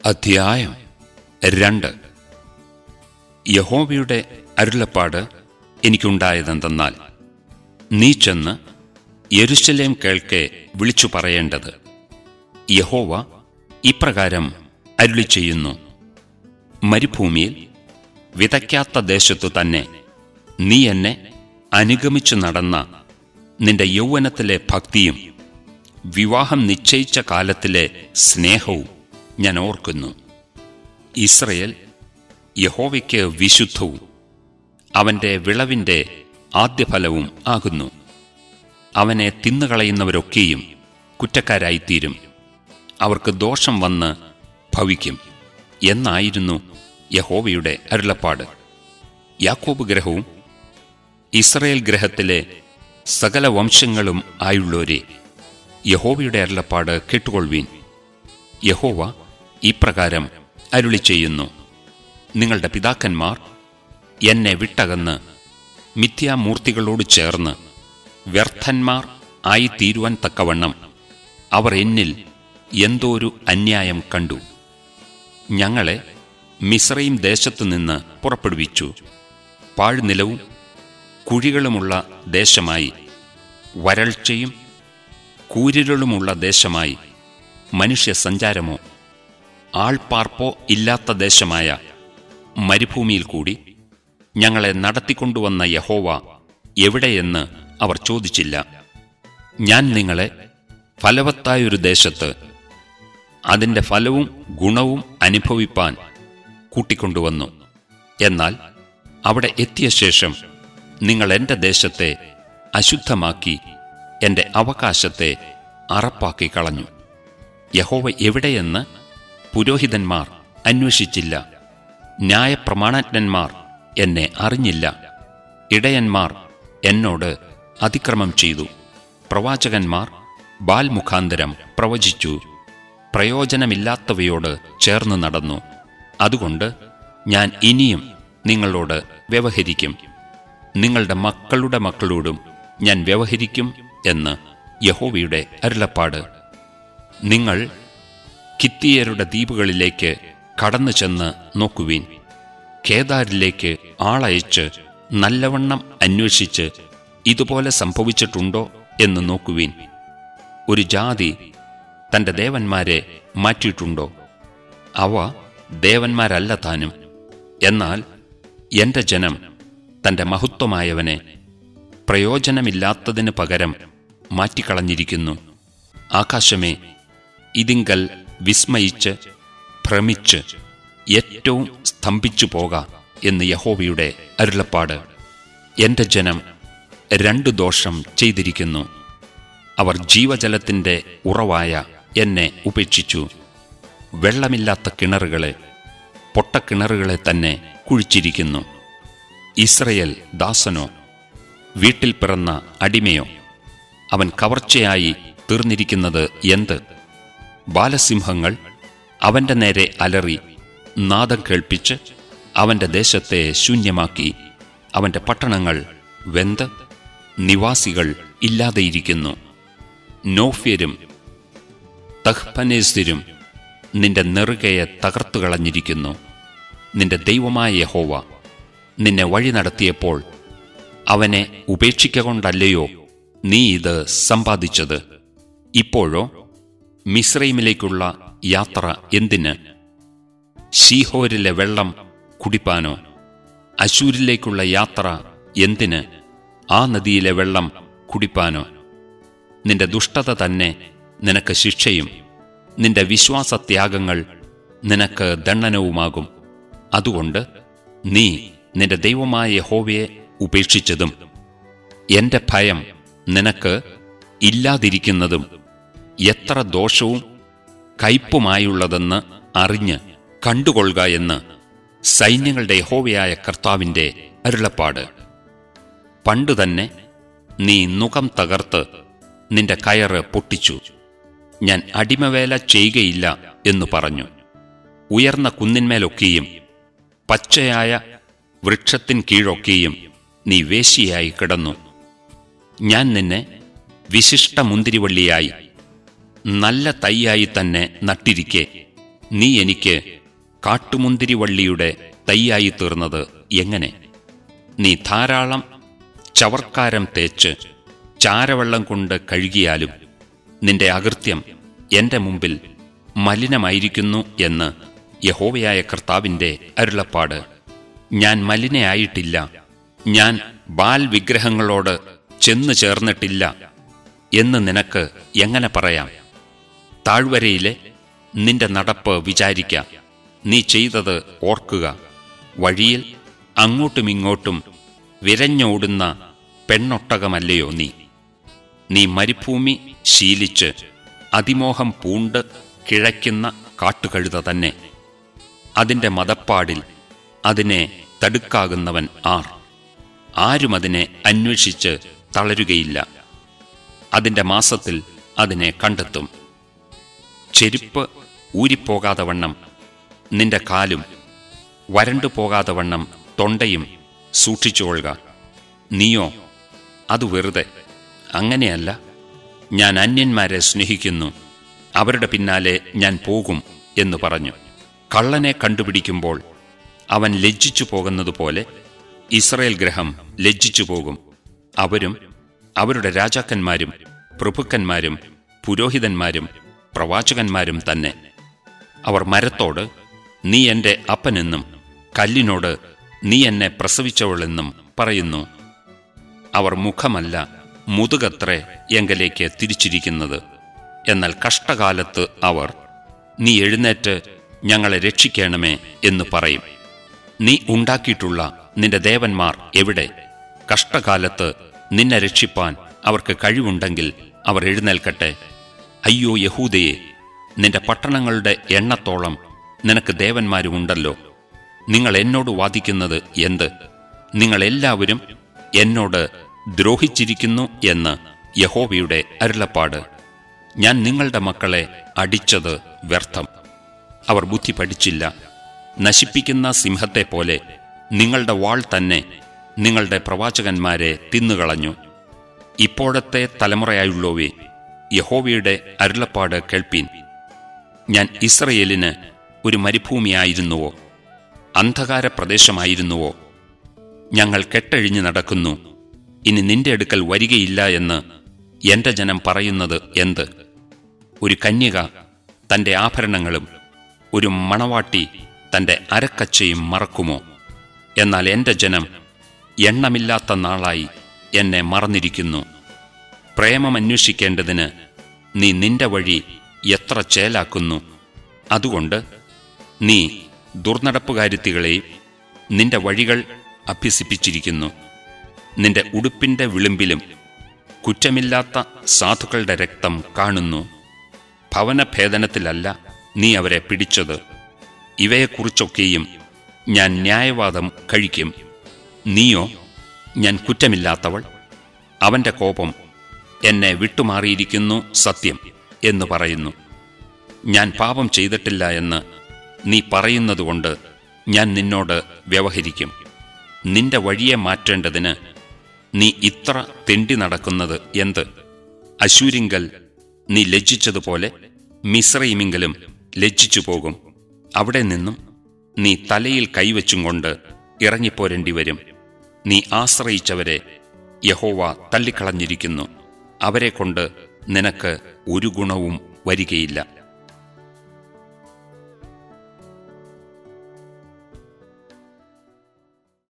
അധ്യായം രണ്ട് യഹോവയുടെ അരുളപ്പാട് എനിക്കുണ്ടായതെന്തെന്നാൽ നീ ചെന്ന് യെരുശലേം കേൾക്കെ വിളിച്ചു പറയേണ്ടത് യഹോവ ഇപ്രകാരം അരുളി ചെയ്യുന്നു മരുഭൂമിയിൽ വിതയ്ക്കാത്ത ദേശത്തു തന്നെ നീ എന്നെ അനുഗമിച്ചു നടന്ന നിന്റെ യൗവനത്തിലെ ഭക്തിയും വിവാഹം നിശ്ചയിച്ച കാലത്തിലെ സ്നേഹവും ഞാൻ ഓർക്കുന്നു ഇസ്രയേൽ യഹോവയ്ക്ക് വിശുദ്ധവും അവന്റെ വിളവിന്റെ ആദ്യഫലവും ആകുന്നു അവനെ തിന്നുകളയുന്നവരൊക്കെയും കുറ്റക്കാരായിത്തീരും അവർക്ക് ദോഷം വന്ന് ഭവിക്കും എന്നായിരുന്നു യഹോവയുടെ അരുളപ്പാട് യാക്കോബ് ഗ്രഹവും ഇസ്രയേൽ ഗ്രഹത്തിലെ സകല വംശങ്ങളും ആയുള്ളോരെ യഹോവയുടെ അരുളപ്പാട് കേട്ടുകൊള്ളുവീൻ യഹോവ ഇപ്രകാരം അരുളി ചെയ്യുന്നു നിങ്ങളുടെ പിതാക്കന്മാർ എന്നെ വിട്ടകന്ന് മിഥ്യാമൂർത്തികളോട് ചേർന്ന് വ്യർത്ഥന്മാർ ആയിത്തീരുവാൻ തക്കവണ്ണം അവർ എന്നിൽ എന്തോരു അന്യായം കണ്ടു ഞങ്ങളെ മിശ്രയും ദേശത്തു നിന്ന് പുറപ്പെടുവിച്ചു പാഴ്നിലവും കുഴികളുമുള്ള ദേശമായി വരൾച്ചയും കൂരിരുളുമുള്ള ദേശമായി മനുഷ്യ സഞ്ചാരമോ ആൾപ്പാർപ്പോ ഇല്ലാത്ത ദേശമായ മരുഭൂമിയിൽ കൂടി ഞങ്ങളെ നടത്തിക്കൊണ്ടുവന്ന യഹോവ എവിടെയെന്ന് അവർ ചോദിച്ചില്ല ഞാൻ നിങ്ങളെ ഫലവത്തായൊരു ദേശത്ത് അതിന്റെ ഫലവും ഗുണവും അനുഭവിപ്പാൻ കൂട്ടിക്കൊണ്ടുവന്നു എന്നാൽ അവിടെ എത്തിയ ശേഷം നിങ്ങൾ എന്റെ ദേശത്തെ അശുദ്ധമാക്കി എന്റെ അവകാശത്തെ അറപ്പാക്കി കളഞ്ഞു യഹോവ എവിടെയെന്ന് പുരോഹിതന്മാർ അന്വേഷിച്ചില്ല ന്യായപ്രമാണജ്ഞന്മാർ എന്നെ അറിഞ്ഞില്ല ഇടയന്മാർ എന്നോട് അതിക്രമം ചെയ്തു പ്രവാചകന്മാർ ബാൽ മുഖാന്തരം പ്രവചിച്ചു പ്രയോജനമില്ലാത്തവയോട് ചേർന്ന് നടന്നു അതുകൊണ്ട് ഞാൻ ഇനിയും നിങ്ങളോട് വ്യവഹരിക്കും നിങ്ങളുടെ മക്കളുടെ മക്കളോടും ഞാൻ വ്യവഹരിക്കും എന്ന് യഹോവയുടെ അരുളപ്പാട് നിങ്ങൾ കിത്തിയരുടെ ദ്വീപുകളിലേക്ക് കടന്നു ചെന്ന് നോക്കുവീൻ കേദാരിലേക്ക് ആളയച്ച് നല്ലവണ്ണം അന്വേഷിച്ച് ഇതുപോലെ സംഭവിച്ചിട്ടുണ്ടോ എന്ന് നോക്കുവീൻ ഒരു ജാതി തന്റെ ദേവന്മാരെ മാറ്റിയിട്ടുണ്ടോ അവ ദേവന്മാരല്ല താനും എന്നാൽ എന്റെ ജനം തന്റെ മഹത്വമായവനെ പ്രയോജനമില്ലാത്തതിന് പകരം മാറ്റിക്കളഞ്ഞിരിക്കുന്നു ആകാശമേ ഇതിങ്കൽ വിസ്മയിച്ച് ഭ്രമിച്ച് ഏറ്റവും സ്തംഭിച്ചു പോക എന്ന് യഹോവയുടെ അരുളപ്പാട് എന്റെ ജനം രണ്ടു ദോഷം ചെയ്തിരിക്കുന്നു അവർ ജീവജലത്തിന്റെ ഉറവായ എന്നെ ഉപേക്ഷിച്ചു വെള്ളമില്ലാത്ത കിണറുകളെ പൊട്ടക്കിണറുകളെ തന്നെ കുഴിച്ചിരിക്കുന്നു ഇസ്രയേൽ ദാസനോ വീട്ടിൽ പിറന്ന അടിമയോ അവൻ കവർച്ചയായി തീർന്നിരിക്കുന്നത് എന്ത് ബാലസിംഹങ്ങൾ അവന്റെ നേരെ അലറി നാദം കേൾപ്പിച്ച് അവന്റെ ദേശത്തെ ശൂന്യമാക്കി അവന്റെ പട്ടണങ്ങൾ വെന്ത് നിവാസികൾ ഇല്ലാതെയിരിക്കുന്നു നോഫ്യരും തഹ്പനേസിരും നിന്റെ നെറുകയെ തകർത്തു കളഞ്ഞിരിക്കുന്നു നിന്റെ ദൈവമായ യഹോവ നിന്നെ വഴി നടത്തിയപ്പോൾ അവനെ ഉപേക്ഷിക്കൊണ്ടല്ലയോ നീ ഇത് സമ്പാദിച്ചത് ഇപ്പോഴോ മിശ്രൈമിലേക്കുള്ള യാത്ര എന്തിന് ഷീഹോരിലെ വെള്ളം കുടിപ്പാനോ അശൂരിലേക്കുള്ള യാത്ര എന്തിന് ആ നദിയിലെ വെള്ളം കുടിപ്പാനോ നിന്റെ ദുഷ്ടത തന്നെ നിനക്ക് ശിക്ഷയും നിന്റെ വിശ്വാസത്യാഗങ്ങൾ നിനക്ക് ദണ്ഡനവുമാകും അതുകൊണ്ട് നീ നിന്റെ ദൈവമായ യഹോവയെ ഉപേക്ഷിച്ചതും എന്റെ ഭയം നിനക്ക് ഇല്ലാതിരിക്കുന്നതും എത്ര ദോഷവും കയ്പുമായുള്ളതെന്ന് അറിഞ്ഞ് കണ്ടുകൊള്ളുക എന്ന് സൈന്യങ്ങളുടെ യഹോവയായ കർത്താവിന്റെ അരുളപ്പാട് പണ്ടുതന്നെ നീ നുകം തകർത്ത് നിന്റെ കയറ് പൊട്ടിച്ചു ഞാൻ അടിമവേല ചെയ്യുകയില്ല എന്നു പറഞ്ഞു ഉയർന്ന കുന്നിന്മേലൊക്കെയും പച്ചയായ വൃക്ഷത്തിൻ കീഴൊക്കെയും നീ വേശിയായി കിടന്നു ഞാൻ നിന്നെ വിശിഷ്ട മുന്തിരിവള്ളിയായി നല്ല തൈയായി തന്നെ നട്ടിരിക്കെ നീ എനിക്ക് കാട്ടുമുന്തിരിവള്ളിയുടെ തൈയായി തീർന്നത് എങ്ങനെ നീ ധാരാളം ചവർക്കാരം തേച്ച് ചാരവെള്ളം കൊണ്ട് കഴുകിയാലും നിന്റെ അകൃത്യം എന്റെ മുമ്പിൽ മലിനമായിരിക്കുന്നു എന്ന് യഹോവയായ കർത്താവിന്റെ അരുളപ്പാട് ഞാൻ മലിനയായിട്ടില്ല ഞാൻ ബാൽ വിഗ്രഹങ്ങളോട് ചെന്നു ചേർന്നിട്ടില്ല എന്ന് നിനക്ക് എങ്ങനെ പറയാം താഴ്വരയിലെ നിന്റെ നടപ്പ് വിചാരിക്ക നീ ചെയ്തത് ഓർക്കുക വഴിയിൽ അങ്ങോട്ടുമിങ്ങോട്ടും വിരഞ്ഞോടുന്ന പെണ്ണൊട്ടകമല്ലയോ നീ നീ മരുഭൂമി ശീലിച്ച് അതിമോഹം പൂണ്ട് കിഴയ്ക്കുന്ന കാട്ടുകഴുത തന്നെ അതിന്റെ മതപ്പാടിൽ അതിനെ തടുക്കാകുന്നവൻ ആർ ആരും അതിനെ അന്വേഷിച്ച് തളരുകയില്ല അതിന്റെ മാസത്തിൽ അതിനെ കണ്ടെത്തും ചെരുപ്പ് ഊരിപ്പോകാതെ വണ്ണം നിന്റെ കാലും വരണ്ടു പോകാതെ വണ്ണം തൊണ്ടയും സൂക്ഷിച്ചുകൊള്ളുക നീയോ അത് വെറുതെ അങ്ങനെയല്ല ഞാൻ അന്യന്മാരെ സ്നേഹിക്കുന്നു അവരുടെ പിന്നാലെ ഞാൻ പോകും എന്ന് പറഞ്ഞു കള്ളനെ കണ്ടുപിടിക്കുമ്പോൾ അവൻ ലജ്ജിച്ചു പോകുന്നതുപോലെ ഇസ്രയേൽ ഗ്രഹം ലജ്ജിച്ചു പോകും അവരും അവരുടെ രാജാക്കന്മാരും പ്രഭുക്കന്മാരും പുരോഹിതന്മാരും പ്രവാചകന്മാരും തന്നെ അവർ മരത്തോട് നീ എന്റെ അപ്പനെന്നും കല്ലിനോട് നീ എന്നെ പ്രസവിച്ചവളെന്നും പറയുന്നു അവർ മുഖമല്ല മുതുകത്രേ എങ്കലേക്ക് തിരിച്ചിരിക്കുന്നത് എന്നാൽ കഷ്ടകാലത്ത് അവർ നീ എഴുന്നേറ്റ് ഞങ്ങളെ രക്ഷിക്കണമേ എന്ന് പറയും നീ ഉണ്ടാക്കിയിട്ടുള്ള നിന്റെ ദേവന്മാർ എവിടെ കഷ്ടകാലത്ത് നിന്നെ രക്ഷിപ്പാൻ അവർക്ക് കഴിവുണ്ടെങ്കിൽ അവർ എഴുന്നേൽക്കട്ടെ അയ്യോ യഹൂദയെ നിന്റെ പട്ടണങ്ങളുടെ എണ്ണത്തോളം നിനക്ക് ദേവന്മാരുമുണ്ടല്ലോ നിങ്ങൾ എന്നോട് വാദിക്കുന്നത് എന്ത് നിങ്ങൾ എല്ലാവരും എന്നോട് ദ്രോഹിച്ചിരിക്കുന്നു എന്ന് യഹോവയുടെ അരുളപ്പാട് ഞാൻ നിങ്ങളുടെ മക്കളെ അടിച്ചത് വ്യർത്ഥം അവർ ബുദ്ധി പഠിച്ചില്ല നശിപ്പിക്കുന്ന സിംഹത്തെ പോലെ നിങ്ങളുടെ വാൾ തന്നെ നിങ്ങളുടെ പ്രവാചകന്മാരെ തിന്നുകളഞ്ഞു ഇപ്പോഴത്തെ തലമുറയായുള്ളവേ യഹോവയുടെ അരുളപ്പാട് കേൾപ്പീൻ ഞാൻ ഇസ്രയേലിന് ഒരു മരുഭൂമിയായിരുന്നുവോ അന്ധകാര പ്രദേശമായിരുന്നുവോ ഞങ്ങൾ കെട്ടഴിഞ്ഞു നടക്കുന്നു ഇനി നിന്റെ അടുക്കൽ വരികയില്ല എന്ന് എന്റെ ജനം പറയുന്നത് എന്ത് ഒരു കന്യക തന്റെ ആഭരണങ്ങളും ഒരു മണവാട്ടി തന്റെ അരക്കച്ചയും മറക്കുമോ എന്നാൽ എന്റെ ജനം എണ്ണമില്ലാത്ത നാളായി എന്നെ മറന്നിരിക്കുന്നു പ്രേമമന്വേഷിക്കേണ്ടതിന് നീ നിന്റെ വഴി എത്ര ചേലാക്കുന്നു അതുകൊണ്ട് നീ ദുർനടപ്പുകാരുത്തികളെയും നിന്റെ വഴികൾ അഭ്യസിപ്പിച്ചിരിക്കുന്നു നിന്റെ ഉടുപ്പിന്റെ വിളിമ്പിലും കുറ്റമില്ലാത്ത സാധുക്കളുടെ രക്തം കാണുന്നു ഭവനഭേദനത്തിലല്ല നീ അവരെ പിടിച്ചത് ഇവയെക്കുറിച്ചൊക്കെയും ഞാൻ ന്യായവാദം കഴിക്കും നീയോ ഞാൻ കുറ്റമില്ലാത്തവൾ അവന്റെ കോപം എന്നെ വിട്ടുമാറിയിരിക്കുന്നു സത്യം എന്ന് പറയുന്നു ഞാൻ പാപം ചെയ്തിട്ടില്ല എന്ന് നീ പറയുന്നതുകൊണ്ട് ഞാൻ നിന്നോട് വ്യവഹരിക്കും നിന്റെ വഴിയെ മാറ്റേണ്ടതിന് നീ ഇത്ര തെണ്ടി നടക്കുന്നത് എന്ത് അശൂരിങ്കൽ നീ ലജ്ജിച്ചതുപോലെ മിശ്രയിമിങ്കലും ലജ്ജിച്ചു പോകും അവിടെ നിന്നും നീ തലയിൽ കൈവച്ചും കൊണ്ട് ഇറങ്ങിപ്പോരേണ്ടി വരും നീ ആശ്രയിച്ചവരെ യഹോവ തള്ളിക്കളഞ്ഞിരിക്കുന്നു അവരെ കൊണ്ട് നിനക്ക് ഒരു ഗുണവും വരികയില്ല